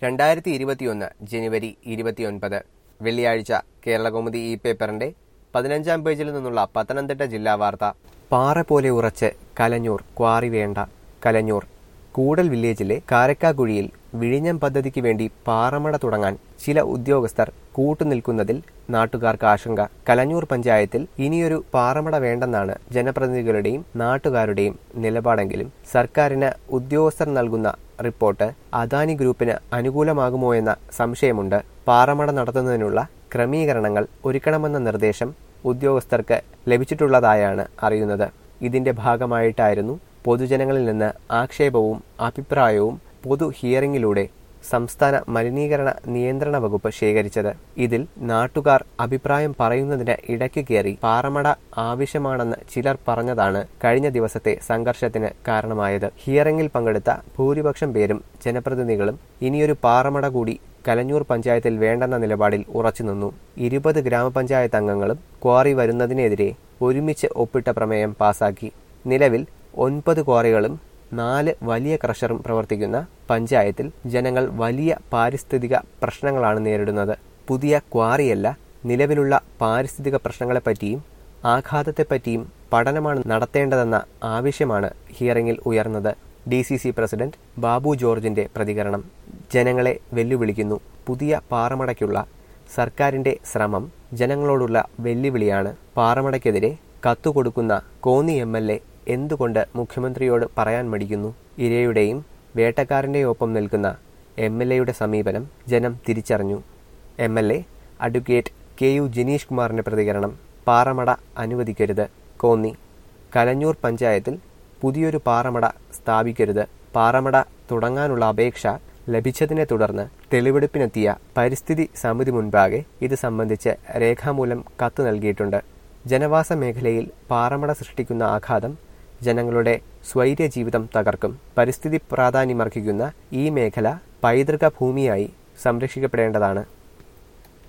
രണ്ടായിരത്തി ഇരുപത്തിയൊന്ന് ജനുവരി ഇരുപത്തിയൊൻപത് വെള്ളിയാഴ്ച കേരളകൗമുദി ഈ പേപ്പറിന്റെ പതിനഞ്ചാം പേജിൽ നിന്നുള്ള പത്തനംതിട്ട ജില്ലാ വാർത്ത പാറ പോലെ ഉറച്ച് കലഞ്ഞൂർ ക്വാറി വേണ്ട കലഞ്ഞൂർ കൂടൽ വില്ലേജിലെ കാരക്കാക്കുഴിയിൽ വിഴിഞ്ഞം പദ്ധതിക്ക് വേണ്ടി പാറമട തുടങ്ങാൻ ചില ഉദ്യോഗസ്ഥർ കൂട്ടുനിൽക്കുന്നതിൽ നാട്ടുകാർക്ക് ആശങ്ക കലഞ്ഞൂർ പഞ്ചായത്തിൽ ഇനിയൊരു പാറമട വേണ്ടെന്നാണ് ജനപ്രതിനിധികളുടെയും നാട്ടുകാരുടെയും നിലപാടെങ്കിലും സർക്കാരിന് ഉദ്യോഗസ്ഥർ നൽകുന്ന റിപ്പോർട്ട് അദാനി ഗ്രൂപ്പിന് അനുകൂലമാകുമോ എന്ന സംശയമുണ്ട് പാറമട നടത്തുന്നതിനുള്ള ക്രമീകരണങ്ങൾ ഒരുക്കണമെന്ന നിർദ്ദേശം ഉദ്യോഗസ്ഥർക്ക് ലഭിച്ചിട്ടുള്ളതായാണ് അറിയുന്നത് ഇതിന്റെ ഭാഗമായിട്ടായിരുന്നു പൊതുജനങ്ങളിൽ നിന്ന് ആക്ഷേപവും അഭിപ്രായവും പൊതു ഹിയറിംഗിലൂടെ സംസ്ഥാന മലിനീകരണ നിയന്ത്രണ വകുപ്പ് ശേഖരിച്ചത് ഇതിൽ നാട്ടുകാർ അഭിപ്രായം പറയുന്നതിന് ഇടയ്ക്ക് കയറി പാറമട ആവശ്യമാണെന്ന് ചിലർ പറഞ്ഞതാണ് കഴിഞ്ഞ ദിവസത്തെ സംഘർഷത്തിന് കാരണമായത് ഹിയറിംഗിൽ പങ്കെടുത്ത ഭൂരിപക്ഷം പേരും ജനപ്രതിനിധികളും ഇനിയൊരു പാറമട കൂടി കലഞ്ഞൂർ പഞ്ചായത്തിൽ വേണ്ടെന്ന നിലപാടിൽ ഉറച്ചുനിന്നു ഇരുപത് ഗ്രാമപഞ്ചായത്ത് അംഗങ്ങളും ക്വാറി വരുന്നതിനെതിരെ ഒരുമിച്ച് ഒപ്പിട്ട പ്രമേയം പാസാക്കി നിലവിൽ ഒൻപത് ക്വാറികളും നാല് വലിയ ക്രഷറും പ്രവർത്തിക്കുന്ന പഞ്ചായത്തിൽ ജനങ്ങൾ വലിയ പാരിസ്ഥിതിക പ്രശ്നങ്ങളാണ് നേരിടുന്നത് പുതിയ ക്വാറിയല്ല നിലവിലുള്ള പാരിസ്ഥിതിക പ്രശ്നങ്ങളെപ്പറ്റിയും ആഘാതത്തെപ്പറ്റിയും പഠനമാണ് നടത്തേണ്ടതെന്ന ആവശ്യമാണ് ഹിയറിംഗിൽ ഉയർന്നത് D C C president Babu ജോർജിന്റെ പ്രതികരണം ജനങ്ങളെ വെല്ലുവിളിക്കുന്നു പുതിയ പാറമടയ്ക്കുള്ള സർക്കാരിന്റെ ശ്രമം ജനങ്ങളോടുള്ള വെല്ലുവിളിയാണ് പാറമടയ്ക്കെതിരെ കത്തുകൊടുക്കുന്ന കോന്നി എം എൽ എ എന്തുകൊണ്ട് മുഖ്യമന്ത്രിയോട് പറയാൻ മടിക്കുന്നു ഇരയുടെയും വേട്ടക്കാരൻ്റെയും ഒപ്പം നിൽക്കുന്ന എം എൽ എയുടെ സമീപനം ജനം തിരിച്ചറിഞ്ഞു M L A advocate K U Jineesh കുമാറിന്റെ പ്രതികരണം പാറമട അനുവദിക്കരുത് കോന്നി കലഞ്ഞൂർ പഞ്ചായത്തിൽ പുതിയൊരു പാറമട സ്ഥാപിക്കരുത് പാറമട തുടങ്ങാനുള്ള അപേക്ഷ ലഭിച്ചതിനെ തുടർന്ന് തെളിവെടുപ്പിനെത്തിയ പരിസ്ഥിതി സമിതി മുൻപാകെ ഇത് സംബന്ധിച്ച് രേഖാമൂലം കത്ത് നൽകിയിട്ടുണ്ട് ജനവാസ മേഖലയിൽ പാറമട സൃഷ്ടിക്കുന്ന ആഘാതം ജനങ്ങളുടെ സ്വൈര്യ ജീവിതം തകർക്കും പരിസ്ഥിതി പ്രാധാന്യമർഹിക്കുന്ന ഈ മേഖല പൈതൃക ഭൂമിയായി സംരക്ഷിക്കപ്പെടേണ്ടതാണ്